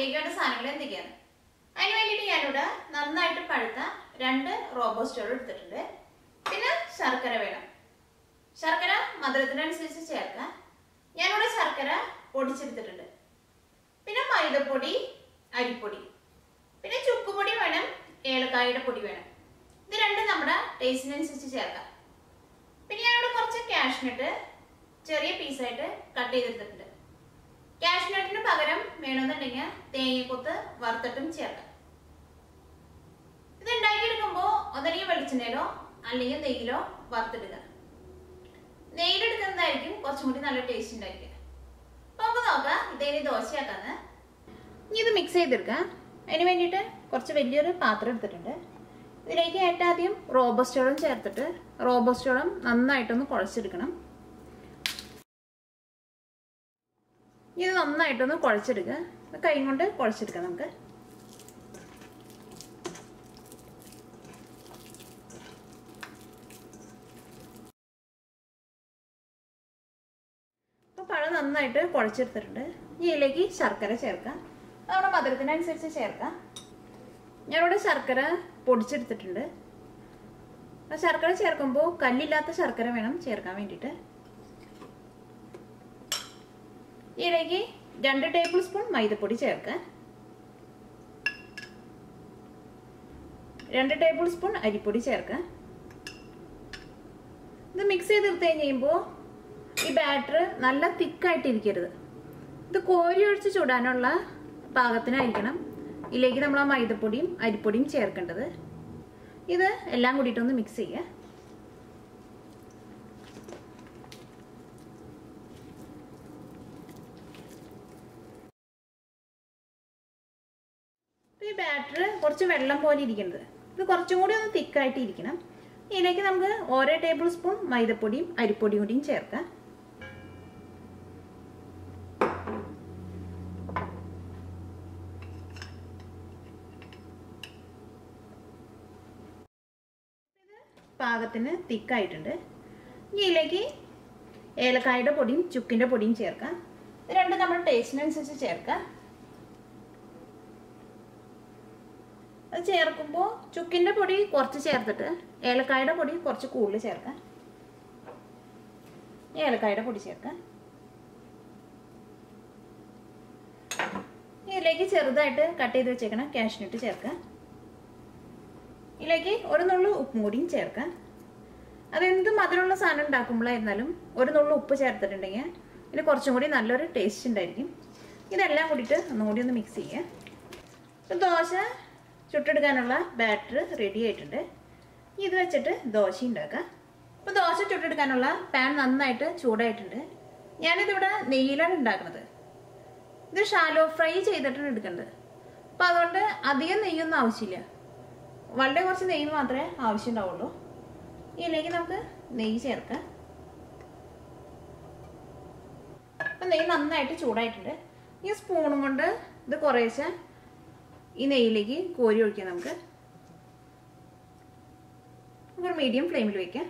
അതിലേക്ക് വേണ്ട സാധനങ്ങൾ എന്തൊക്കെയാണ് അതിന് വേണ്ടിയിട്ട് ഞാനിവിടെ നന്നായിട്ട് പഴുത്ത രണ്ട് റോബോസ്റ്റോൾ എടുത്തിട്ടുണ്ട് പിന്നെ ശർക്കര വേണം ശർക്കര മധുരത്തിനനുസരിച്ച് ചേർക്കാം ഞാനിവിടെ ശർക്കര പൊടിച്ചെടുത്തിട്ടുണ്ട് പിന്നെ മൈദപ്പൊടി അരിപ്പൊടി പിന്നെ ചുക്കുപൊടി വേണം ഏലക്കായുടെ പൊടി വേണം ഇത് രണ്ടും നമ്മുടെ ടേസ്റ്റിനനുസരിച്ച് ചേർക്കാം പിന്നെ ഞാനിവിടെ കുറച്ച് കാഷ്നട്ട് ചെറിയ പീസായിട്ട് കട്ട് ചെയ്തെടുത്തിട്ടുണ്ട് കാഷ്നട്ടിന് പകരം വേണമെന്നുണ്ടെങ്കിൽ തേങ്ങക്കൊത്ത് വറുത്തിട്ടും ചേർക്കാം ഇത് ഉണ്ടാക്കിയെടുക്കുമ്പോൾ ഒന്നല്ലെങ്കിൽ വെളിച്ചെണ്ണയിലോ അല്ലെങ്കിൽ നെയ്യിലോ വറുത്തിടുക നെയ്യിലെടുക്കുന്നതായിരിക്കും കുറച്ചും കൂടി നല്ല ടേസ്റ്റ് ഉണ്ടായിരിക്കുക അപ്പൊ നമുക്ക് നോക്കാം ഇതേനി ദോശയാക്കാന്ന് ഇനി ഇത് മിക്സ് ചെയ്തെടുക്കാം അതിന് വേണ്ടിയിട്ട് കുറച്ച് വലിയൊരു പാത്രം എടുത്തിട്ടുണ്ട് ഇതിലേക്ക് ഏറ്റവും ആദ്യം റോബസ്റ്റോളം ചേർത്തിട്ട് റോബസ്റ്റോളം നന്നായിട്ടൊന്ന് കുഴച്ചെടുക്കണം ഇത് നന്നായിട്ടൊന്ന് കുഴച്ചെടുക്കുക കൈ കൊണ്ട് കുഴച്ചെടുക്കാം നമുക്ക് അപ്പോൾ പഴം നന്നായിട്ട് കുഴച്ചെടുത്തിട്ടുണ്ട് ഇനി ഇതിലേക്ക് ശർക്കര ചേർക്കാം നമ്മുടെ മധുരത്തിനനുസരിച്ച് ചേർക്കാം ഞാനിവിടെ ശർക്കര പൊടിച്ചെടുത്തിട്ടുണ്ട് ആ ശർക്കര ചേർക്കുമ്പോൾ കല്ലില്ലാത്ത ശർക്കര വേണം ചേർക്കാൻ വേണ്ടിയിട്ട് ഇതിലേക്ക് രണ്ട് ടേബിൾ സ്പൂൺ മൈദപ്പൊടി ചേർക്കാം രണ്ട് ടേബിൾ സ്പൂൺ അരിപ്പൊടി ചേർക്കാം ഇത് മിക്സ് ചെയ്തെടുത്ത് കഴിഞ്ഞ് കഴിയുമ്പോൾ ഈ ബാറ്റർ നല്ല തിക്കായിട്ടിരിക്കരുത് ഇത് കോരി ഒഴിച്ച് ചൂടാനുള്ള പാകത്തിനായിരിക്കണം ഇതിലേക്ക് നമ്മൾ ആ മൈദപ്പൊടിയും അരിപ്പൊടിയും ചേർക്കേണ്ടത് ഇത് എല്ലാം കൂടിയിട്ടൊന്ന് മിക്സ് ചെയ്യുക ഈ ബാറ്റർ കുറച്ച് വെള്ളം പോലെ ഇരിക്കുന്നത് ഇത് കുറച്ചും കൂടി ഒന്ന് തിക്കായിട്ട് ഇരിക്കണം ഇതിലേക്ക് നമുക്ക് ഓരോ ടേബിൾ സ്പൂൺ മൈദപ്പൊടിയും അരിപ്പൊടിയും കൂടിയും ചേർക്കാം പാകത്തിന് തിക്കായിട്ടുണ്ട് ഇനി ഇതിലേക്ക് ഏലക്കായുടെ പൊടിയും ചുക്കിൻ്റെ പൊടിയും ചേർക്കാം ഇത് രണ്ടും നമ്മുടെ ടേസ്റ്റിനനുസരിച്ച് ചേർക്കാം അത് ചേർക്കുമ്പോൾ ചുക്കിൻ്റെ പൊടി കുറച്ച് ചേർത്തിട്ട് ഏലക്കായുടെ പൊടി കുറച്ച് കൂടുതൽ ചേർക്കാം ഏലക്കായുടെ പൊടി ചേർക്കാം ഇതിലേക്ക് ചെറുതായിട്ട് കട്ട് ചെയ്ത് വെച്ചേക്കണം കാഷ്നട്ട് ചേർക്കാം ഇതിലേക്ക് ഒരു നുള്ളു ഉപ്പും കൂടിയും ചേർക്കാം അതെന്ത് മധുരമുള്ള സാധനം ഉണ്ടാക്കുമ്പോഴായിരുന്നാലും ഒരു നുള്ളു ഉപ്പ് ചേർത്തിട്ടുണ്ടെങ്കിൽ ഇതിന് കുറച്ചും കൂടി നല്ലൊരു ടേസ്റ്റ് ഉണ്ടായിരിക്കും ഇതെല്ലാം കൂടിയിട്ട് ഒന്നും കൂടി ഒന്ന് മിക്സ് ചെയ്യുക ഇപ്പം ദോശ ചുട്ടെടുക്കാനുള്ള ബാറ്റർ റെഡി ആയിട്ടുണ്ട് ഇത് വെച്ചിട്ട് ദോശ ഉണ്ടാക്കാം ഇപ്പോൾ ദോശ ചുട്ടെടുക്കാനുള്ള പാൻ നന്നായിട്ട് ചൂടായിട്ടുണ്ട് ഞാനിതിവിടെ നെയ്യിലാണ് ഉണ്ടാക്കുന്നത് ഇത് ഷാലോ ഫ്രൈ ചെയ്തിട്ടാണ് എടുക്കേണ്ടത് അപ്പോൾ അതുകൊണ്ട് അധികം നെയ്യൊന്നും ആവശ്യമില്ല വളരെ കുറച്ച് നെയ്യ് മാത്രമേ ആവശ്യം ഉണ്ടാവുള്ളൂ ഇതിലേക്ക് നമുക്ക് നെയ്യ് ചേർക്കാം അപ്പം നെയ്യ് നന്നായിട്ട് ചൂടായിട്ടുണ്ട് ഈ സ്പൂണും കൊണ്ട് ഇത് കുറേശ്ശെ ഈ നെയ്യിലേക്ക് കോരി ഒഴിക്കാം നമുക്ക് നമുക്കൊരു മീഡിയം ഫ്ലെയിമിൽ വെക്കാം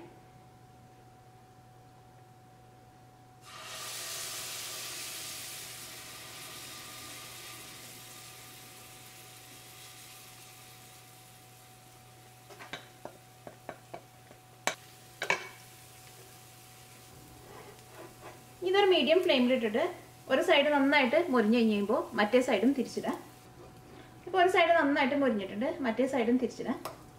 ഇതൊരു മീഡിയം ഫ്ലെയിമിലിട്ടിട്ട് ഒരു സൈഡ് നന്നായിട്ട് മുരിഞ്ഞ് കഴിഞ്ഞ് കഴിയുമ്പോൾ മറ്റേ സൈഡും തിരിച്ചിടാം ഇപ്പോൾ ഒരു സൈഡ് നന്നായിട്ട് മുരിഞ്ഞിട്ടുണ്ട് മറ്റേ സൈഡും തിരിച്ചിടാം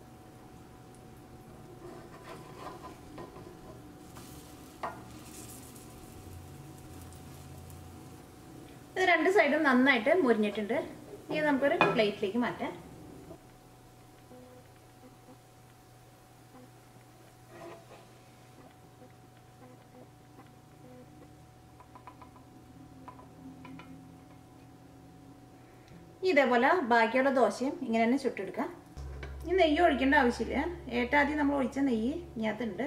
ഇത് രണ്ട് സൈഡും നന്നായിട്ട് മുരിഞ്ഞിട്ടുണ്ട് ഇത് നമുക്കൊരു പ്ലേറ്റിലേക്ക് മാറ്റാം ഇതേപോലെ ബാക്കിയുള്ള ദോശയും ഇങ്ങനെ തന്നെ ചുട്ടെടുക്കാം ഈ നെയ്യ് ഒഴിക്കേണ്ട ആവശ്യമില്ല ഏട്ടാദ്യം നമ്മൾ ഒഴിച്ച നെയ്യ് ഇതിനകത്തുണ്ട്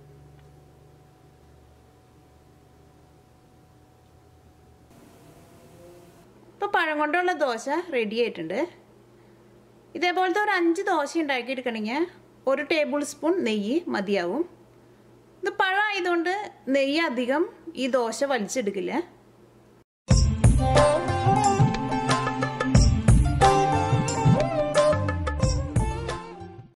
ഇപ്പോൾ പഴം കൊണ്ടുള്ള ദോശ റെഡി ആയിട്ടുണ്ട് ഇതേപോലത്തെ ഒരു അഞ്ച് ദോശ ഉണ്ടാക്കിയെടുക്കണമെങ്കിൽ ഒരു ടേബിൾ സ്പൂൺ നെയ്യ് മതിയാവും ഇത് പഴം ആയതുകൊണ്ട് നെയ്യ് അധികം ഈ ദോശ വലിച്ചെടുക്കില്ല